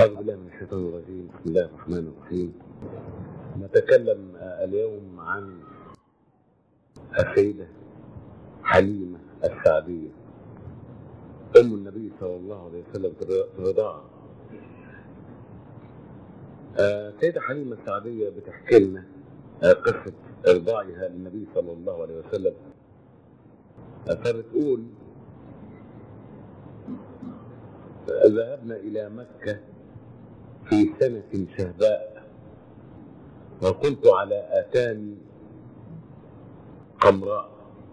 أعوذ بالله من الشيطان الرجيم بسم الله الرحمن الرحيم نتكلم اليوم عن السيدة حليمة السعدية أم النبي صلى الله عليه وسلم في الرضاعة السيدة حليمة السعدية بتحكي لنا قصة إرضاعها للنبي صلى الله عليه وسلم فبتقول ذهبنا إلى مكة في سنة شهباء وكنت على آتان قمراء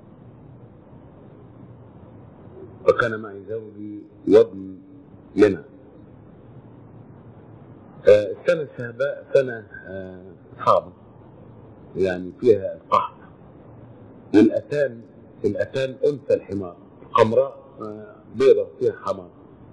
وكان معي زوجي وابن لنا السنة الشهباء سنة صعبة يعني فيها القحط والأتان الأتان أنثى الحمار قمراء بيضة فيها حمار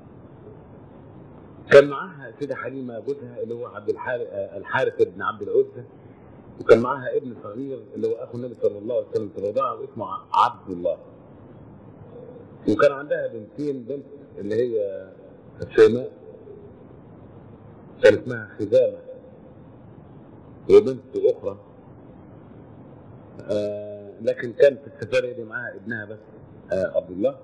كان معاها سيدة حليمة جوزها اللي هو عبد الحارث الحارث بن عبد العزة وكان معاها ابن صغير اللي هو اخو النبي صلى الله عليه وسلم في الرضاعة واسمه عبد الله وكان عندها بنتين بنت اللي هي شيماء كان اسمها خزامة وبنت أخرى آه لكن كان في السفارية دي معاها ابنها بس آه عبد الله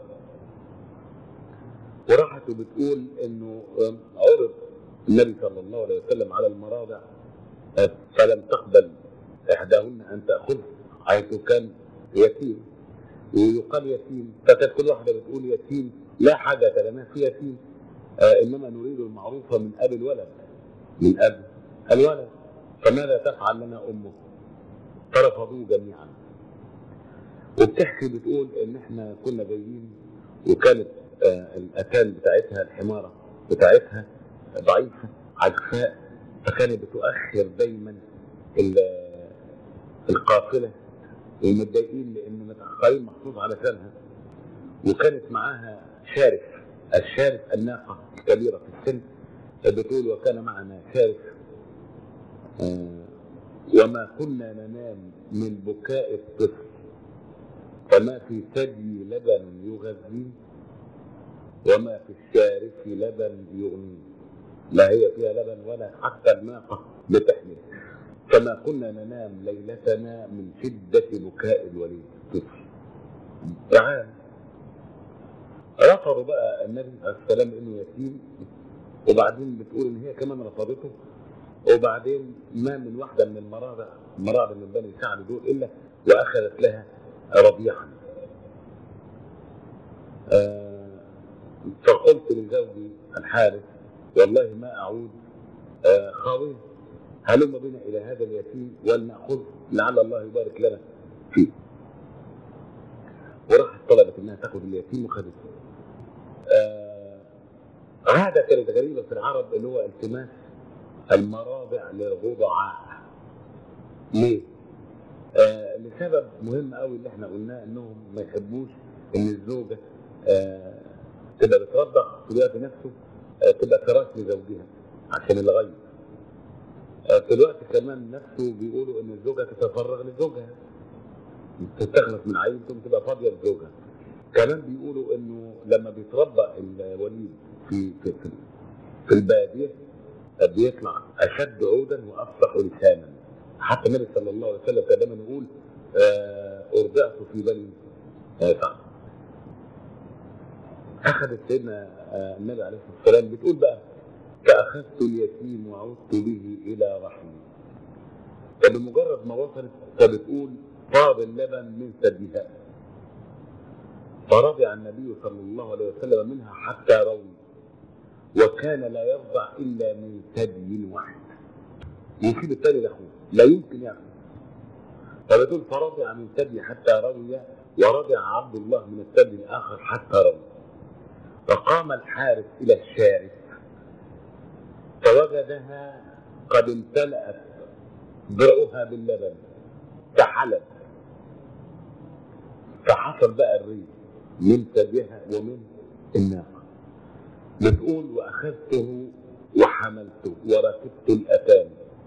وراحت وبتقول انه عرض النبي صلى الله عليه وسلم على المراضع فلم تقبل احداهن ان تاخذ حيث كان يتيم ويقال يتيم فكانت كل واحده بتقول يتيم لا حاجه لنا في يتيم آه انما نريد المعروف من ابي الولد من اب الولد فماذا تفعل لنا امه؟ فرفضوه جميعا وبتحكي بتقول ان احنا كنا جايين وكانت آه الاتان بتاعتها الحماره بتاعتها ضعيفه عجفاء فكانت بتؤخر دايما القافله ومتضايقين لان متاخرين مخصوص علشانها وكانت معاها شارف الشارف الناقه الكبيره في السن بتقول وكان معنا شارف آه وما كنا ننام من بكاء الطفل فما في ثدي لبن يغذيه وما في الشارف لبن يغنيه لا هي فيها لبن ولا حتى الناقة بتحمل فما كنا ننام ليلتنا من شدة بكاء الوليد طفل تعال رفضوا بقى النبي عليه السلام انه يتيم وبعدين بتقول ان هي كمان رفضته وبعدين ما من واحدة من المراضع مراضع من بني سعد دول الا واخذت لها رضيعا آه فقلت لزوجي الحارث والله ما أعود آه خاويا هلم بنا إلى هذا اليتيم ولنأخذه لعل الله يبارك لنا فيه وراحت طلبت إنها تأخذ اليتيم وخذته آه عادة كانت غريبة في العرب اللي هو التماس المراضع للرضعاء ليه؟ آه لسبب مهم قوي اللي احنا قلناه انهم ما يحبوش ان الزوجه آه تبقى بترضع في الوقت نفسه تبقى فراش لزوجها عشان الغيب في الوقت كمان نفسه بيقولوا ان الزوجه تتفرغ لزوجها تستخلص من عيل ثم تبقى فاضيه لزوجها كمان بيقولوا انه لما بيتربى الوليد في في في, في الباديه بيطلع اشد عودا وافصح لسانا حتى النبي صلى الله عليه وسلم كان دايما يقول ارضعت في بني سعد اخذت سيدنا النبي عليه الصلاه والسلام بتقول بقى فاخذت اليتيم وعدت به الى رحمي فبمجرد ما وصلت فبتقول فاض اللبن من ثديها فرضع النبي صلى الله عليه وسلم منها حتى روي وكان لا يرضع الا من ثدي واحد يسيب الثاني لاخوه لا يمكن ياخذ فبتقول فرضع من ثدي حتى روي ورضع عبد الله من الثدي الاخر حتى روي فقام الحارس إلى الشارف فوجدها قد امتلأت ضرعها باللبن فحلب فحصل بقى الريح من ثديها ومن الناقة بتقول وأخذته وحملته وركبت الأتان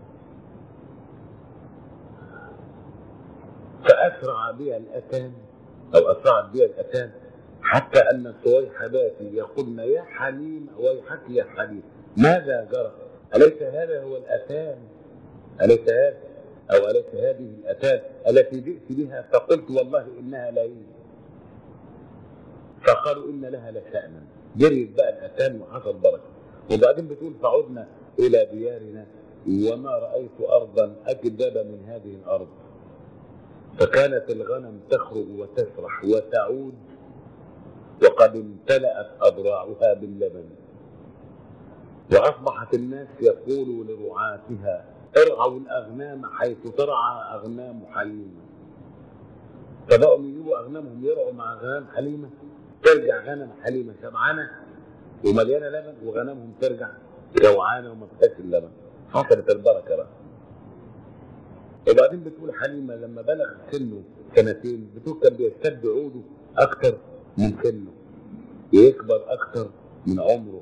فأسرع بي الأتان أو أسرعت بي الأتان حتى ان صويحباتي يقولن يا حليم ويحك يا حليم ماذا جرى أليس هذا هو الأتان أليس هذا أو أليس هذه الأتان التي جئت بها فقلت والله إنها لا يوجد فقالوا إن لها لشأنا جريت بقى الأتان وحصل بركة وبعدين بتقول فعدنا إلى ديارنا وما رأيت أرضا أكذب من هذه الأرض فكانت الغنم تخرج وتسرح وتعود وقد امتلأت أضراعها باللبن وأصبحت الناس يقول لرعاتها ارعوا الأغنام حيث ترعى أغنام حليمة فبقوا يجيبوا أغنامهم يرعوا مع أغنام حليمة ترجع غنم حليمة شبعانة ومليانة لبن وغنمهم ترجع جوعانة وما فيهاش اللبن حصلت البركة بقى وبعدين بتقول حليمة لما بلغ سنه سنتين بتقول كان بيشتد عوده أكتر من سنه يكبر أكتر من عمره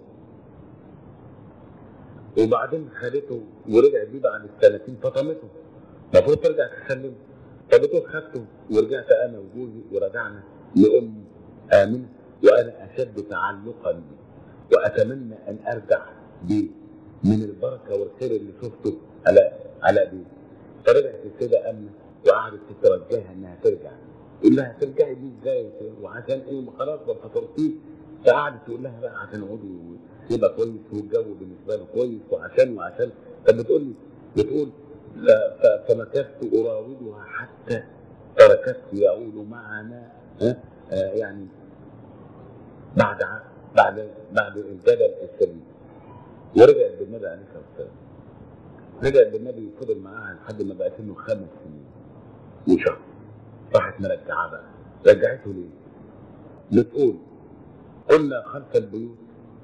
وبعدين خدته ورجعت بيه بعد السنتين فطمته المفروض ترجع تسلمه فبتقول خدته ورجعت انا وجوزي ورجعنا لام امنه وانا اشد تعلقا بي واتمنى ان ارجع بيه من البركه والخير اللي شفته على على بيه فرجعت السيده امنه وقعدت تترجاها انها ترجع تقول لها ترجعي بيه ازاي وعشان ايه ما خلاص ما فطرتيه فقعدت تقول لها بقى عشان عودي يبقى كويس والجو بالنسبه له كويس وعشان وعشان فبتقول لي بتقول ف- ف- فمكثت اراودها حتى تركته يعود معنا ها آه يعني بعد ع- بعد بعد الجدل الشديد ورجعت بالنبي عليه الصلاه والسلام رجعت بالنبي وفضل معاها لحد ما بقى سنه خمس سنين وشهر راحت مرجعاه بقى رجعته ليه؟ بتقول كنا خلف البيوت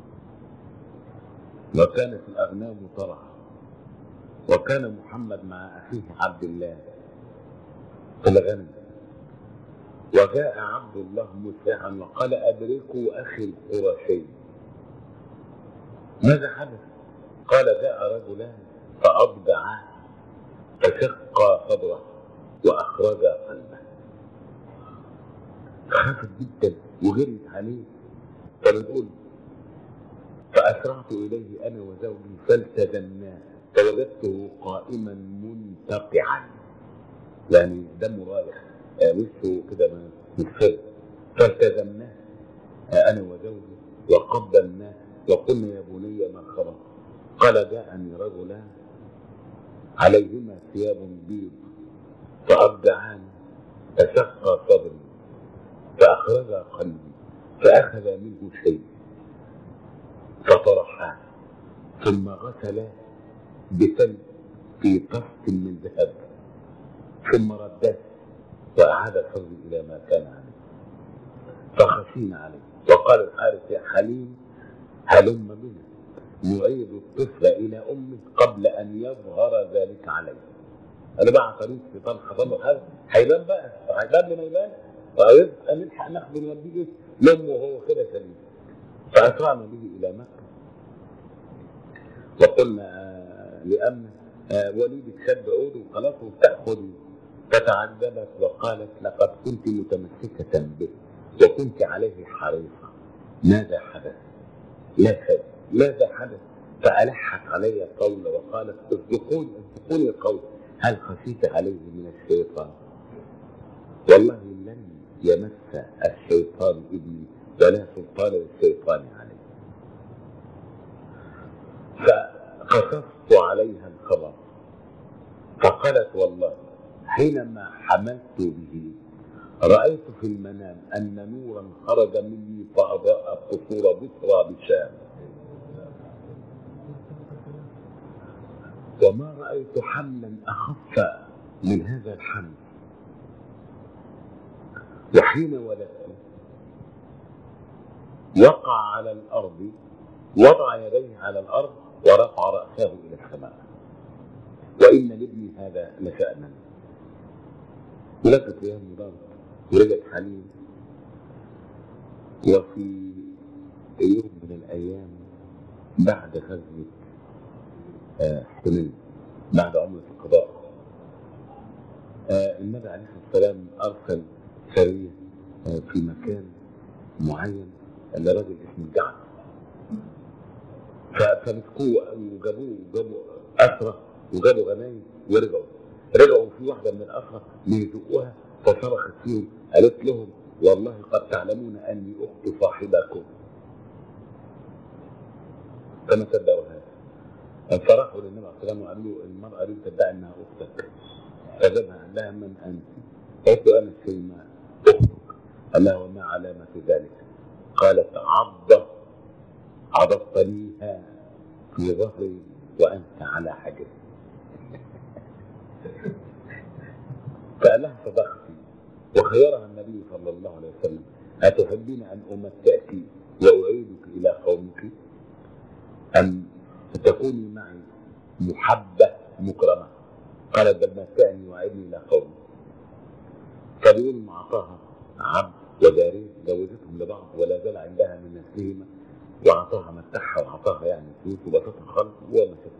وكانت الأغنام ترعى وكان محمد مع أخيه عبد الله في الغنم وجاء عبد الله مسرعا وقال أدركوا أخي القرشي ماذا حدث؟ قال جاء رجلان فأضجعا فشقا صدره وأخرجا قلبه خافت جدا وجريت عليه فبتقول فأسرعت إليه أنا وزوجي فالتزمناه فوجدته قائما منتقعا يعني دمه رايح آه، وشه كده متفر فالتزمناه آه، أنا وزوجي وقبلناه وقلنا يا بني ما خرج قال جاءني رجلان عليهما ثياب بيض فأبدعاني فشق صدري فأخرج قلبي فأخذ منه شيء فطرحاه ثم غسلاه بثلج في طست من ذهب ثم رداه وأعاد الحزن إلى ما كان عليه فخشينا عليه وقال الحارث يا حليم هلم بنا نعيد الطفل إلى أمه قبل أن يظهر ذلك عليه أنا بقى طريق في طلحة طلع هذا هيبان بقى هيبان لما يبان ويبقى نلحق ناخده نوديه لأمه وهو كده سليم فأسرعنا به إلى مكة وقلنا آه، لأمن آه، وليدك شد عوده وخلاص وتأخذ فتعجبت وقالت لقد كنت متمسكة به وكنت عليه حريصة ماذا حدث؟ لا شيء ماذا حدث؟ فألحت علي قول وقالت اصدقوني اصدقوني القول هل خشيت عليه من الشيطان؟ والله لن يمس الشيطان ابني ولا سلطان للشيطان عليه فقصصت عليها الخبر فقالت والله حينما حملت به رأيت في المنام أن نورا خرج مني فأضاء قصور بصرى بشام وما رأيت حملا أخف من هذا الحمل وحين ولدت وقع على الأرض وضع يديه على الأرض ورفع رأسه إلى السماء وإن لابني هذا لشأنا ولفت أيام مضاد ورجعت حليم وفي يوم من الأيام بعد غزوة آه، حنين بعد عمرة القضاء آه، النبي عليه الصلاة والسلام أرسل سرية آه، في مكان معين لراجل اسمه الجعد فمسكوه وجابوه وجابوا اسرى وجابوا غنايم ورجعوا رجعوا في واحده من الاسرى بيزقوها فصرخت فيهم قالت لهم والله قد تعلمون اني اخت صاحبكم فما صدقوا هذا فراحوا للنبي عليه الصلاه والسلام وقالوا له المراه دي تدعي انها اختك فجابها قال لها من انت؟ قالت له انا شيماء اختك قال لها وما علامه ذلك؟ قالت عضه عضضتنيها في ظهري وانت على حجري فقال لها صدقتي وخيرها النبي صلى الله عليه وسلم أتحبين أن أمتعك وأعيدك إلى قومك أم تكوني معي محبة مكرمة قالت بل متعني وأعيدني إلى قومي فبيقول ما أعطاها عبد وجارية جوزتهم لبعض ولا زال عندها من نسلهما وأعطاها متعها وأعطاها يعني فلوس وبسطها خالص ومشت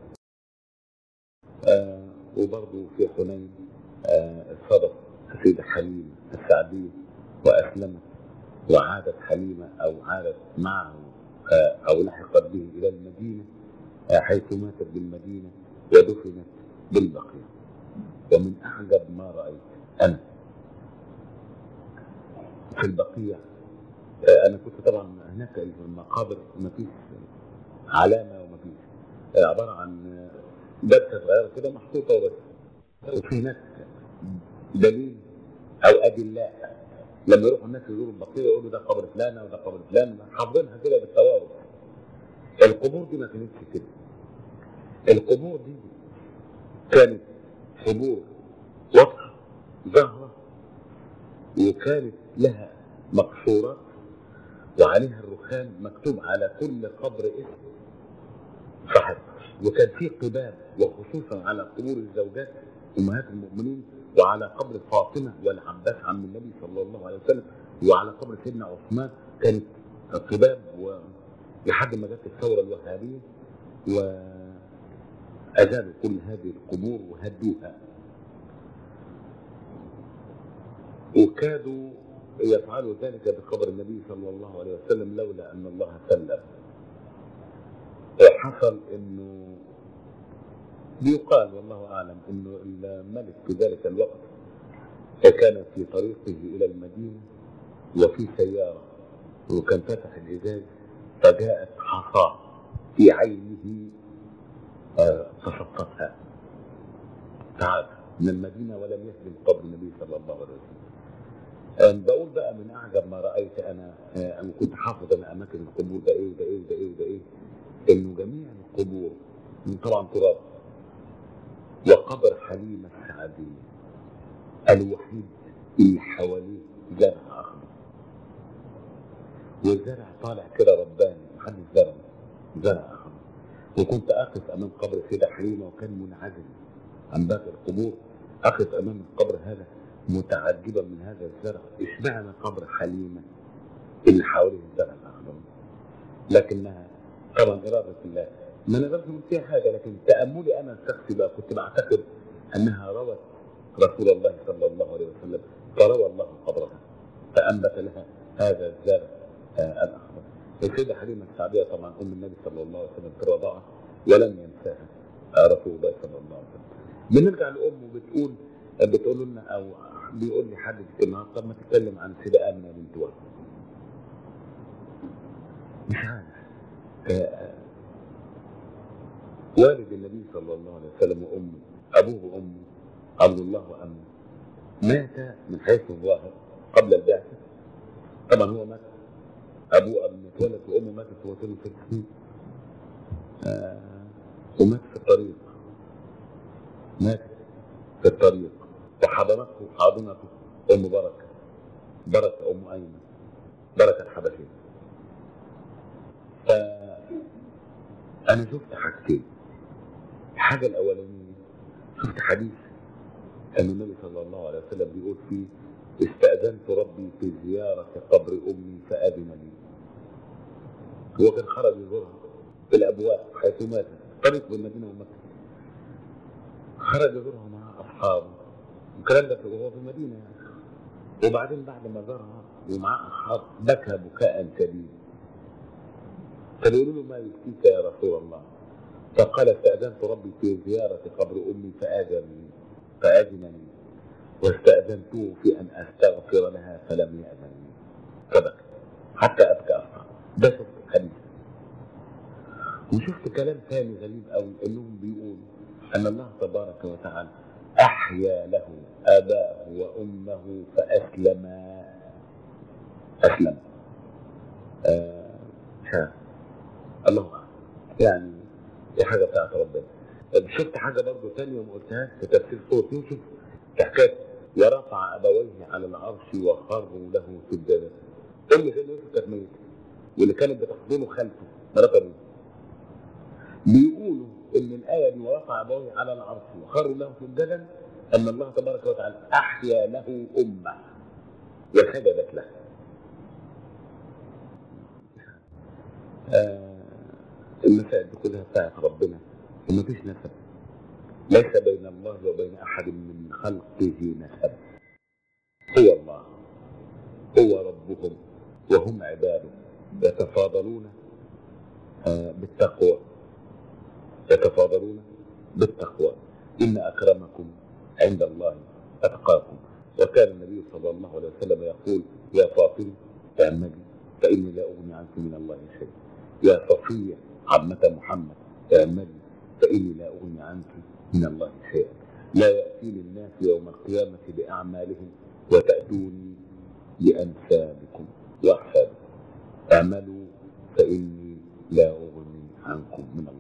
آه وبرضه في حنين آه صدق سيدة حليمة السعدية وأسلمت وعادت حليمة أو عادت معه آه أو لحقت به إلى المدينة آه حيث ماتت بالمدينة ودفنت بالبقيع ومن أعجب ما رأيت أنا في البقيع آه أنا كنت طبعا هناك المقابر ما فيش علامة وما فيش آه عبارة عن آه دبكة صغيرة كده محطوطة وبس وفي هناك دليل او ادلاء لما يروحوا الناس يزوروا البقيع يقولوا ده قبر فلانه وده قبر فلان حافظينها كده بالتوارث القبور دي ما كانتش كده القبور دي كانت قبور واضحه ظاهره وكانت لها مقصورات وعليها الرخام مكتوب على كل قبر اسم صاحب وكان في قباب وخصوصا على قبور الزوجات امهات المؤمنين وعلى قبر فاطمه والعباس عم النبي صلى الله عليه وسلم وعلى قبر سيدنا عثمان كانت قباب لحد ما جت الثوره الوهابيه وازالوا كل هذه القبور وهدوها وكادوا يفعلوا ذلك بقبر النبي صلى الله عليه وسلم لولا ان الله سلم حصل انه بيقال والله اعلم انه الملك في ذلك الوقت كان في طريقه الى المدينه وفي سياره وكان فتح الازاز فجاءت حصاه في عينه فسقطها تعال من المدينه ولم يهدم قبر النبي صلى الله عليه وسلم بقول بقى من اعجب ما رايت انا انا كنت حافظ انا اماكن القبور ده ايه وده ايه وده ايه وده ايه انه جميع القبور من طبعا تراب وقبر حليمة السعدية الوحيد اللي حواليه زرع أخضر والزرع طالع كده رباني محدش زرع زرع أخضر وكنت أقف أمام قبر سيدة حليمة وكان منعزل عن باقي القبور أقف أمام القبر هذا متعجبا من هذا الزرع اشمعنى قبر حليمة اللي حواليه الزرع الأخضر لكنها طبعا إرادة الله ما نقدرش نقول فيها حاجه لكن تاملي انا الشخصي بقى كنت بعتقد انها روت رسول الله صلى الله عليه وسلم فروى الله قبرها فانبت لها هذا الزرع آه الاخضر. السيده حليمه السعديه طبعا ام النبي صلى الله عليه وسلم في الرضاعه ولم ينساها آه رسول الله صلى الله عليه وسلم. بنرجع لامه بتقول بتقول لنا او بيقول لي حد في النهارده طب ما تتكلم عن سيده امنه بنت وهب. مش عارف آه والد النبي صلى الله عليه وسلم وامه ابوه وامه عبد الله وامه مات من حيث الظاهر قبل البعثه طبعا هو مات ابوه قبل ما اتولد وامه ماتت وهو سنه ست سنين آه ومات في الطريق مات في الطريق وحضنته حاضنته ام بركه بركه ام ايمن بركه الحبشيه ف انا شفت حاجتين الحاجه الاولانيه شفت حديث ان النبي صلى الله عليه وسلم بيقول فيه استاذنت ربي في زياره قبر امي فاذن لي هو كان خرج يزورها في الابواب حيث ماتت طريق بين المدينه ومكه خرج يزورها مع اصحابه الكلام ده وهو في المدينه يعني وبعدين بعد ما زارها ومعاه اصحاب بكى بكاء شديد فيقولوا له ما يبكيك يا رسول الله فقال استأذنت ربي في زيارة قبر أمي فآذنني فأذنني واستأذنته في أن أستغفر لها فلم يأذنني فبكى حتى أبكى أصلا ده شفت الحديث وشفت كلام ثاني غريب قوي انهم بيقولوا ان الله تبارك وتعالى احيا له اباه وامه فاسلما اسلم آه ها. الله اعلم يعني دي حاجه بتاعت ربنا شفت حاجه برضه ثانيه وما قلتهاش في تفسير سوره يوسف حكايه ورفع ابويه على العرش وخروا له سجدا ام سيدنا يوسف كانت ميته واللي كانت بتخدمه خلفه مرات يوسف بيقولوا ان الايه دي ورفع ابويه على العرش وخروا له سجدا ان الله تبارك وتعالى احيا له امه وسجدت له آه المسائل دي كلها بتاعت ربنا وما فيش نسب ليس بين الله وبين احد من خلقه نسب هو الله هو ربهم وهم عباده يتفاضلون آه بالتقوى يتفاضلون بالتقوى إن أكرمكم عند الله أتقاكم وكان النبي صلى الله عليه وسلم يقول يا فاطمة تعمدي فإني لا أغني عنك من الله شيء يا صفية عمة محمد تعمدي فإني لا أغني عنك من الله شيئا لا يأتيني الناس يوم القيامة بأعمالهم وتأتوني بأنسابكم وأحسابكم اعملوا فإني لا أغني عنكم من الله